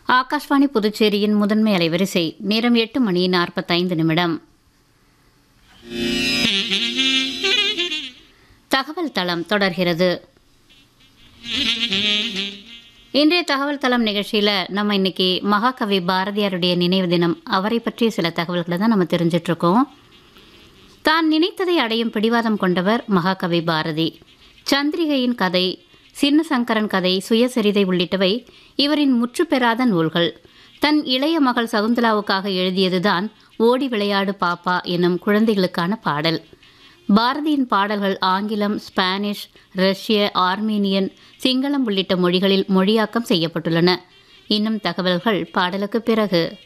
ஆகாஷ்வாணி புதுச்சேரியின் முதன்மை அலைவரிசை நேரம் எட்டு மணி நாற்பத்தைந்து நிமிடம் தகவல் தளம் தொடர்கிறது இன்றைய தகவல் தளம் நிகழ்ச்சியில் நம்ம இன்னைக்கு மகாகவி பாரதியாருடைய நினைவு தினம் அவரை பற்றிய சில தகவல்களை தான் நம்ம தெரிஞ்சிட்டு இருக்கோம் தான் நினைத்ததை அடையும் பிடிவாதம் கொண்டவர் மகாகவி பாரதி சந்திரிகையின் கதை சின்னசங்கரன் கதை சுயசரிதை உள்ளிட்டவை இவரின் முற்று பெறாத நூல்கள் தன் இளைய மகள் சகுந்தலாவுக்காக எழுதியதுதான் ஓடி விளையாடு பாப்பா எனும் குழந்தைகளுக்கான பாடல் பாரதியின் பாடல்கள் ஆங்கிலம் ஸ்பானிஷ் ரஷ்ய ஆர்மீனியன் சிங்களம் உள்ளிட்ட மொழிகளில் மொழியாக்கம் செய்யப்பட்டுள்ளன இன்னும் தகவல்கள் பாடலுக்கு பிறகு